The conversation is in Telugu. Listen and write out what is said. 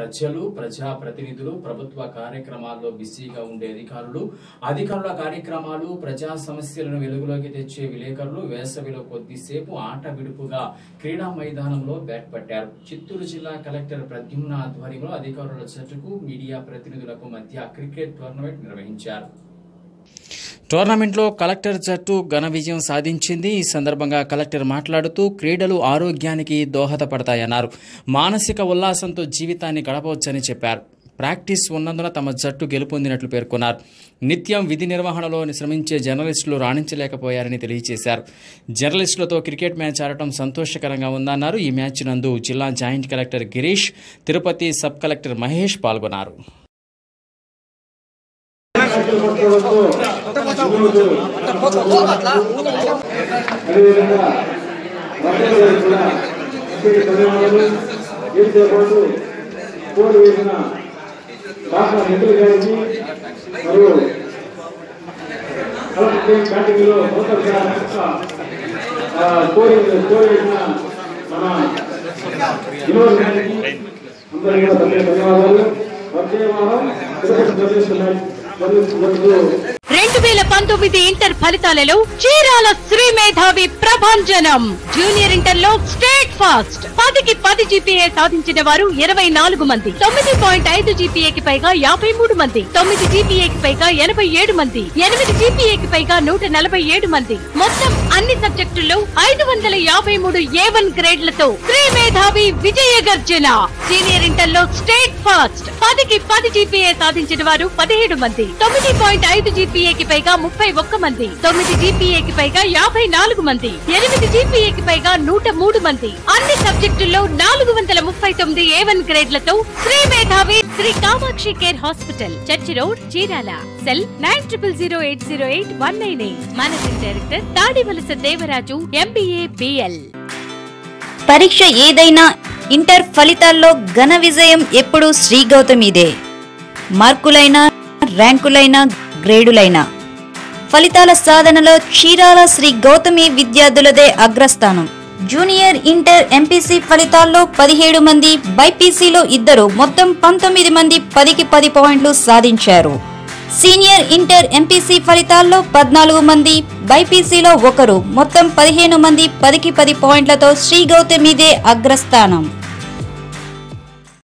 ప్రజలు ప్రజా ప్రతినిధులు ప్రభుత్వ కార్యక్రమాల్లో బిజీగా ఉండే అధికారులు అధికారుల కార్యక్రమాలు ప్రజా సమస్యలను వెలుగులోకి తెచ్చే విలేకరులు వేసవిలో కొద్దిసేపు ఆట విడుపుగా క్రీడా మైదానంలో బ్యాట్ పట్టారు చిత్తూరు జిల్లా కలెక్టర్ ప్రద్యుమ్న ఆధ్వర్యంలో అధికారుల జట్టుకు మీడియా ప్రతినిధులకు మధ్య క్రికెట్ టోర్నమెంట్ నిర్వహించారు టోర్నమెంట్లో కలెక్టర్ జట్టు ఘన విజయం సాధించింది ఈ సందర్భంగా కలెక్టర్ మాట్లాడుతూ క్రీడలు ఆరోగ్యానికి దోహదపడతాయన్నారు మానసిక ఉల్లాసంతో జీవితాన్ని గడపవచ్చని చెప్పారు ప్రాక్టీస్ ఉన్నందున తమ జట్టు గెలుపొందినట్లు పేర్కొన్నారు నిత్యం విధి నిర్వహణలో శ్రమించే జర్నలిస్టులు రాణించలేకపోయారని తెలియజేశారు జర్నలిస్టులతో క్రికెట్ మ్యాచ్ ఆడటం సంతోషకరంగా ఉందన్నారు ఈ మ్యాచ్ నందు జిల్లా joint collector Girish Tirupati sub collector Mahesh పాల్గొన్నారు అదేవిధంగా వర్షాలు గారు కూడా ఇక్కడి పరిమాణాలు వీరితో పాటు కోడి వేసిన రాష్ట్ర నిధులు గారికి మరియు కలెక్టర్ బ్యాటింగ్లో నూతన కోడి కోడి వేసిన మన వినోద్ గారికి అందరికీ కూడా ప్రత్యేక ధన్యవాదాలు వచ్చే వారం తిరుపతి ప్రదేశ్ మరియు రెండు వేల పంతొమ్మిది ఇంటర్ ఫలితాలలో చీరాల శ్రీ మేధావి ప్రభంజనం జూనియర్ ఇంటర్ లో స్టేట్ ఫాస్ట్ పదికి పది జీపీఏ సాధించిన వారు ఇరవై నాలుగు మంది తొమ్మిది పాయింట్ ఐదు జీపీఏకి పైగా యాభై మూడు మంది తొమ్మిది జీపీఏకి పైగా ఎనభై ఏడు మంది ఎనిమిది జీపీఏకి పైగా నూట నలభై ఏడు మంది మొత్తం అన్ని సబ్జెక్టుల్లో ఐదు వందల యాభై మూడు ఏ వన్ గ్రేడ్లతో శ్రీ మేధావి విజయ గర్జన సీనియర్ ఇంటర్ లో స్టేట్ ఫాస్ట్ పదికి పది జీపీఏ సాధించిన వారు పదిహేడు మంది తొమ్మిది పాయింట్ ఐదు జీపీఏకి పైగా ముప్పై ఒక్క మంది తొమ్మిది జీపీఏకి పైగా యాభై నాలుగు మంది ఎనిమిది జీపీఏకి పైగా నూట మూడు మంది అన్ని సబ్జెక్టుల్లో నాలుగు వందల ముప్పై తొమ్మిది ఏ వన్ గ్రేడ్లతో Sri Medhavi Sri Kamakshi care hospital church road Chirala cell nine triple zero eight zero eight one nine eight managing director Tadivalasa Devaraju MBA BL పరీక్ష ఏదైనా ఇంటర్ ఫలితాల్లో ఘన విజయం ఎప్పుడూ శ్రీ గౌతమిదే మార్కులైనా ర్యాంకులైనా గ్రేడులైనా ఫలితాల సాధనలో చీరాల శ్రీ గౌతమి విద్యార్థులదే అగ్రస్థానం జూనియర్ ఇంటర్ ఎంపీసీ ఫలితాల్లో పదిహేడు మంది బైపీసీలో ఇద్దరు మొత్తం పంతొమ్మిది మంది పదికి పది పాయింట్లు సాధించారు సీనియర్ ఇంటర్ ఎంపీసీ ఫలితాల్లో పద్నాలుగు మంది బైపీసీలో ఒకరు మొత్తం పదిహేను మంది పదికి పది పాయింట్లతో శ్రీ గౌతమిదే అగ్రస్థానం